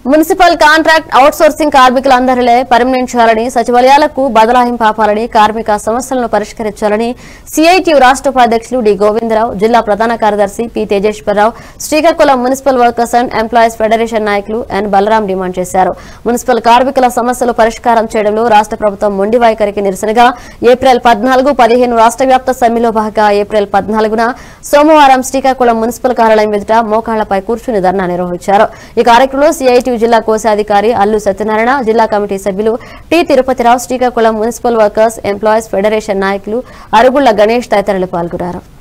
municipal contract outsourcing కార్మికులందరిలే permanent చేయాలని సచివాలయాలకు బదలాయింపు ఆపాలని కార్మిక సమస్యలను పరిష్కరించాలని సిఐటియు రాష్ట్ర ఉపాధ్యక్షులు డి గోవిందరావు జిల్లా ప్రధాన కార్యదర్శి P Tejeswararao Srikakulam municipal workers and employees federation నాయకులు ఎన్ బలరాం డిమాండ్ చేశారు మున్సిపల్ కార్మికుల సమస్యలు పరిష్కారం చేయడంలో రాష్ట్ర ప్రభుత్వం మొండి వైఖరికి నిరసనగా ఏప్రిల్ పద్నాలుగు పదిహేను రాష్ట్ర వ్యాప్త సమ్మెలో భాగంగా ఏప్రిల్ పద్నాలుగున సోమవారం శ్రీకాకుళం మున్సిపల్ కార్యాలయం ఎదుట మోకాళ్లపై కూర్చుని ధర్నా నిర్వహించారు ఈ కార్యక్రమంలో సిఐటి జిల్లా కోశాధికారి అల్లు సత్యనారాయణ జిల్లా కమిటీ సభ్యులు T Tirupatirao Srikakulam municipal workers employees federation నాయకులు అరుగుళ్ల గణేష్ తదితరులు పాల్గొన్నారు